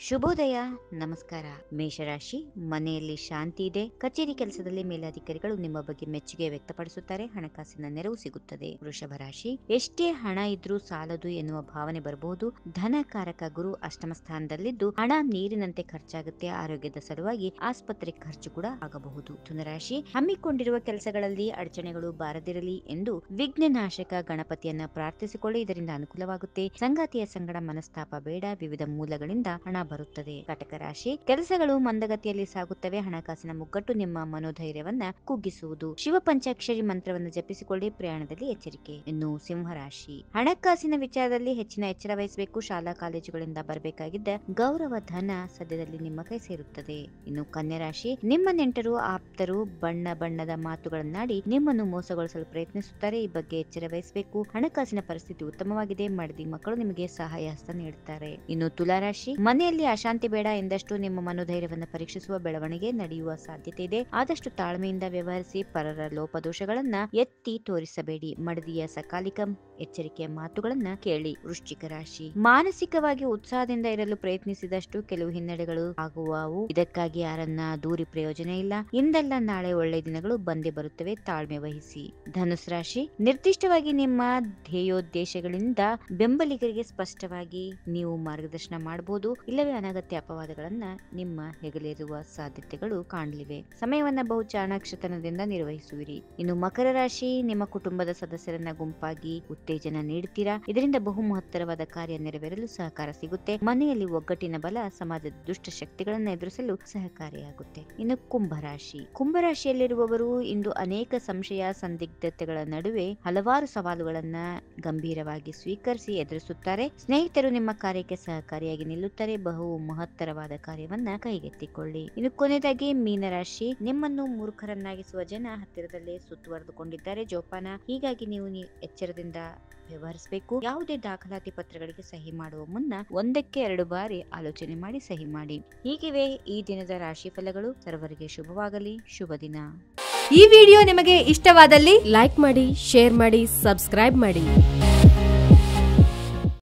ಶುಭೋದಯ ನಮಸ್ಕಾರ ಮೇಷರಾಶಿ ಮನೆಯಲ್ಲಿ ಶಾಂತಿ ಇದೆ ಕಚೇರಿ ಕೆಲಸದಲ್ಲಿ ಮೇಲಾಧಿಕಾರಿಗಳು ನಿಮ್ಮ ಬಗ್ಗೆ ಮೆಚ್ಚುಗೆ ವ್ಯಕ್ತಪಡಿಸುತ್ತಾರೆ ಹಣಕಾಸಿನ ನೆರವು ಸಿಗುತ್ತದೆ ವೃಷಭ ರಾಶಿ ಎಷ್ಟೇ ಹಣ ಇದ್ರೂ ಸಾಲದು ಎನ್ನುವ ಭಾವನೆ ಬರಬಹುದು ಧನಕಾರಕ ಗುರು ಅಷ್ಟಮ ಸ್ಥಾನದಲ್ಲಿದ್ದು ಹಣ ನೀರಿನಂತೆ ಖರ್ಚಾಗುತ್ತೆ ಆರೋಗ್ಯದ ಸಲುವಾಗಿ ಆಸ್ಪತ್ರೆ ಖರ್ಚು ಕೂಡ ಆಗಬಹುದು ತುನರಾಶಿ ಹಮ್ಮಿಕೊಂಡಿರುವ ಕೆಲಸಗಳಲ್ಲಿ ಅಡಚಣೆಗಳು ಬಾರದಿರಲಿ ಎಂದು ವಿಘ್ನನಾಶಕ ಗಣಪತಿಯನ್ನ ಪ್ರಾರ್ಥಿಸಿಕೊಳ್ಳಿ ಇದರಿಂದ ಅನುಕೂಲವಾಗುತ್ತೆ ಸಂಗಾತಿಯ ಸಂಗಡ ಮನಸ್ತಾಪ ಬೇಡ ವಿವಿಧ ಮೂಲಗಳಿಂದ ಹಣ ಬರುತ್ತದೆ ಕಟಕ ರಾಶಿ ಕೆಲಸಗಳು ಮಂದಗತಿಯಲ್ಲಿ ಸಾಗುತ್ತವೆ ಹಣಕಾಸಿನ ಮುಗ್ಗಟ್ಟು ನಿಮ್ಮ ಮನೋಧೈರ್ಯವನ್ನ ಕುಗ್ಗಿಸುವುದು ಶಿವ ಪಂಚಾಕ್ಷರಿ ಮಂತ್ರವನ್ನು ಜಪಿಸಿಕೊಳ್ಳಿ ಪ್ರಯಾಣದಲ್ಲಿ ಎಚ್ಚರಿಕೆ ಇನ್ನು ಸಿಂಹರಾಶಿ ಹಣಕಾಸಿನ ವಿಚಾರದಲ್ಲಿ ಹೆಚ್ಚಿನ ಎಚ್ಚರ ವಹಿಸಬೇಕು ಶಾಲಾ ಕಾಲೇಜುಗಳಿಂದ ಬರಬೇಕಾಗಿದ್ದ ಗೌರವ ಧನ ಸದ್ಯದಲ್ಲಿ ನಿಮ್ಮ ಕೈ ಸೇರುತ್ತದೆ ಇನ್ನು ಕನ್ಯಾ ರಾಶಿ ನಿಮ್ಮ ನೆಂಟರು ಆಪ್ತರು ಬಣ್ಣ ಬಣ್ಣದ ಮಾತುಗಳನ್ನಾಡಿ ನಿಮ್ಮನ್ನು ಮೋಸಗೊಳಿಸಲು ಪ್ರಯತ್ನಿಸುತ್ತಾರೆ ಈ ಬಗ್ಗೆ ಎಚ್ಚರ ವಹಿಸಬೇಕು ಹಣಕಾಸಿನ ಪರಿಸ್ಥಿತಿ ಉತ್ತಮವಾಗಿದೆ ಮಡದಿ ಮಕ್ಕಳು ನಿಮಗೆ ಸಹಾಯ ಹಸ್ತ ನೀಡುತ್ತಾರೆ ಇನ್ನು ತುಲಾರಾಶಿ ಮನೆಯಲ್ಲಿ ಅಶಾಂತಿ ಬೇಡ ಎಂದಷ್ಟು ನಿಮ್ಮ ಮನೋಧೈರ್ಯವನ್ನು ಪರೀಕ್ಷಿಸುವ ಬೆಳವಣಿಗೆ ನಡೆಯುವ ಸಾಧ್ಯತೆ ಇದೆ ಆದಷ್ಟು ತಾಳ್ಮೆಯಿಂದ ವ್ಯವಹರಿಸಿ ಪರರ ಲೋಪದೋಷಗಳನ್ನ ಎತ್ತಿ ತೋರಿಸಬೇಡಿ ಮಡದಿಯ ಸಕಾಲಿಕ ಎಚ್ಚರಿಕೆಯ ಮಾತುಗಳನ್ನ ಕೇಳಿ ವೃಶ್ಚಿಕ ರಾಶಿ ಮಾನಸಿಕವಾಗಿ ಉತ್ಸಾಹದಿಂದ ಇರಲು ಪ್ರಯತ್ನಿಸಿದಷ್ಟು ಕೆಲವು ಹಿನ್ನಡೆಗಳು ಆಗುವವು ಇದಕ್ಕಾಗಿ ಯಾರನ್ನ ದೂರಿ ಪ್ರಯೋಜನ ಇಲ್ಲ ಇಂದಲ್ಲ ನಾಳೆ ಒಳ್ಳೆ ದಿನಗಳು ಬಂದೇ ಬರುತ್ತವೆ ತಾಳ್ಮೆ ವಹಿಸಿ ಧನುಸ್ ರಾಶಿ ನಿರ್ದಿಷ್ಟವಾಗಿ ನಿಮ್ಮ ಧ್ಯೇಯೋದ್ದೇಶಗಳಿಂದ ಬೆಂಬಲಿಗರಿಗೆ ಸ್ಪಷ್ಟವಾಗಿ ನೀವು ಮಾರ್ಗದರ್ಶನ ಮಾಡಬಹುದು ಇಲ್ಲವೇ ಅನಗತ್ಯ ಅಪವಾದಗಳನ್ನ ನಿಮ್ಮ ಹೆಗಲೇರುವ ಸಾಧ್ಯತೆಗಳು ಕಾಣಲಿವೆ ಸಮಯವನ್ನ ಬಹು ಚಾಣಾಕ್ಷತನದಿಂದ ನಿರ್ವಹಿಸುವಿರಿ ಇನ್ನು ಮಕರ ರಾಶಿ ನಿಮ್ಮ ಕುಟುಂಬದ ಸದಸ್ಯರನ್ನ ಗುಂಪಾಗಿ ಉತ್ತೇಜನ ನೀಡುತ್ತೀರಾ ಇದರಿಂದ ಬಹು ಮಹತ್ತರವಾದ ಕಾರ್ಯ ನೆರವೇರಲು ಸಹಕಾರ ಸಿಗುತ್ತೆ ಮನೆಯಲ್ಲಿ ಒಗ್ಗಟ್ಟಿನ ಬಲ ಸಮಾಜದ ದುಷ್ಟ ಶಕ್ತಿಗಳನ್ನು ಎದುರಿಸಲು ಸಹಕಾರಿಯಾಗುತ್ತೆ ಇನ್ನು ಕುಂಭರಾಶಿ ಕುಂಭರಾಶಿಯಲ್ಲಿರುವವರು ಇಂದು ಅನೇಕ ಸಂಶಯ ಸಂದಿಗ್ಧತೆಗಳ ನಡುವೆ ಹಲವಾರು ಸವಾಲುಗಳನ್ನ ಗಂಭೀರವಾಗಿ ಸ್ವೀಕರಿಸಿ ಎದುರಿಸುತ್ತಾರೆ ಸ್ನೇಹಿತರು ನಿಮ್ಮ ಕಾರ್ಯಕ್ಕೆ ಸಹಕಾರಿಯಾಗಿ ನಿಲ್ಲುತ್ತಾರೆ ಬಹು ಮಹತ್ತರವಾದ ಕಾರ್ಯವನ್ನ ಕೈಗೆತ್ತಿಕೊಳ್ಳಿ ಇನ್ನು ಕೊನೆಯದಾಗಿ ಮೀನರಾಶಿ ನಿಮ್ಮನ್ನು ಮೂರ್ಖರನ್ನಾಗಿಸುವ ಜನ ಹತ್ತಿರದಲ್ಲೇ ಸುತ್ತುವರೆದುಕೊಂಡಿದ್ದಾರೆ ಜೋಪಾನ ಹೀಗಾಗಿ ನೀವು ನಿ- ಎಚ್ಚರದಿಂದ ವ್ಯವಹರಿಸಬೇಕು ಯಾವುದೇ ದಾಖಲಾತಿ ಪತ್ರಗಳಿಗೆ ಸಹಿ ಮಾಡುವ ಮುನ್ನ ಒಂದಕ್ಕೆ ಎರಡು ಬಾರಿ ಆಲೋಚನೆ ಮಾಡಿ ಸಹಿ ಮಾಡಿ ಹೀಗಿವೆ ಈ ದಿನದ ರಾಶಿ ಫಲಗಳು ಸರ್ವರಿಗೆ ಶುಭವಾಗಲಿ ಶುಭ ದಿನ ಈ ವಿಡಿಯೋ ನಿಮಗೆ ಇಷ್ಟವಾದಲ್ಲಿ ಲೈಕ್ ಮಾಡಿ ಶೇರ್ ಮಾಡಿ ಸಬ್ಸ್ಕ್ರೈಬ್ ಮಾಡಿ